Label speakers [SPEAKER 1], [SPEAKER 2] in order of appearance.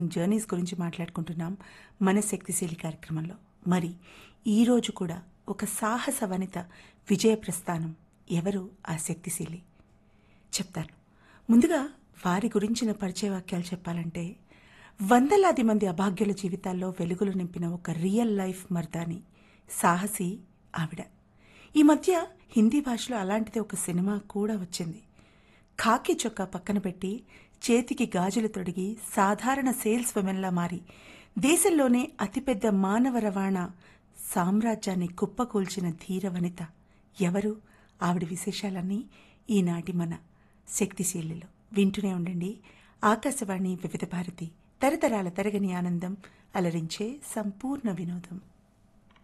[SPEAKER 1] journeys గురించి మాట్లాడుకుంటున్నాం మన శక్తిశీలి కార్యక్రమంలో మరి ఈరోజు కూడా ఒక సాహస వనిత విజయ ప్రస్థానం ఎవరు ఆ శక్తిశీలి చెప్తాను ముందుగా వారి గురించిన పరిచయ వాక్యాలు చెప్పాలంటే వందలాది మంది అభాగ్యుల జీవితాల్లో వెలుగులు నింపిన ఒక రియల్ లైఫ్ మర్దాని సాహసి ఆవిడ ఈ మధ్య హిందీ భాషలో అలాంటిది ఒక సినిమా కూడా వచ్చింది ఖాకీ చొక్కా పక్కన పెట్టి చేతికి గాజులు తొడిగి సాధారణ సేల్స్ విమెన్లా మారి దేశంలోనే అతిపెద్ద మానవ రవాణా సామ్రాజ్యాన్ని కుప్పకూల్చిన ధీర వనిత ఎవరు ఆవిడ విశేషాలన్నీ ఈనాటి మన శక్తిశీలిలో వింటూనే ఉండండి ఆకాశవాణి వివిధ భారతి తరతరాల తరగని ఆనందం అలరించే సంపూర్ణ వినోదం